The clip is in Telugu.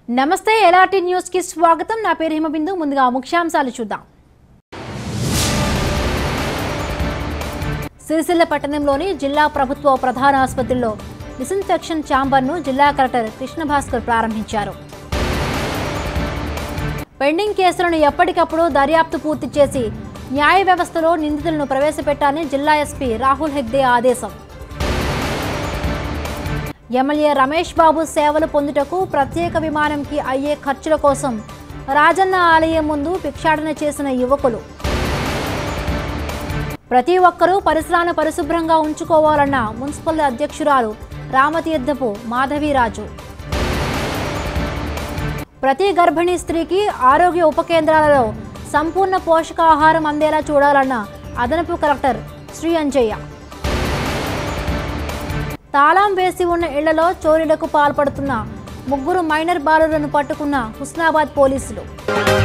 నమస్తే ఎలాంటి న్యూస్ కి స్వాగతం నా పేరు హిమబిందు ముందుగా ముఖ్యాంశాలు చూద్దాం సిరిసిల్ల పట్టణంలోని జిల్లా ప్రభుత్వ ప్రధాన ఆసుపత్రిలో డిస్ఇన్ఫెక్షన్ ఛాంబర్ను జిల్లా కలెక్టర్ కృష్ణ భాస్కర్ ప్రారంభించారు పెండింగ్ కేసులను ఎప్పటికప్పుడు దర్యాప్తు పూర్తి చేసి న్యాయ వ్యవస్థలో నిందితులను ప్రవేశపెట్టాలని జిల్లా ఎస్పీ రాహుల్ హెగ్దే ఆదేశం ఎమ్మెల్యే రమేష్ బాబు సేవలు పొందుటకు ప్రత్యేక విమానంకి అయ్యే ఖర్చుల కోసం రాజన్న ఆలయం ముందు భిక్షాటన చేసిన యువకులు ప్రతి ఒక్కరూ పరిసరాలను పరిశుభ్రంగా ఉంచుకోవాలన్న మున్సిపల్ అధ్యక్షురాలు రామతీర్థపు మాధవీరాజు ప్రతి గర్భిణీ స్త్రీకి ఆరోగ్య ఉప కేంద్రాలలో సంపూర్ణ పోషకాహారం అందేలా చూడాలన్న అదనపు కలెక్టర్ శ్రీ అంజయ్య తాళం వేసి ఉన్న ఇళ్లలో చోరీలకు పాల్పడుతున్న ముగ్గురు మైనర్ బాలులను పట్టుకున్న హుస్నాబాద్ పోలీసులు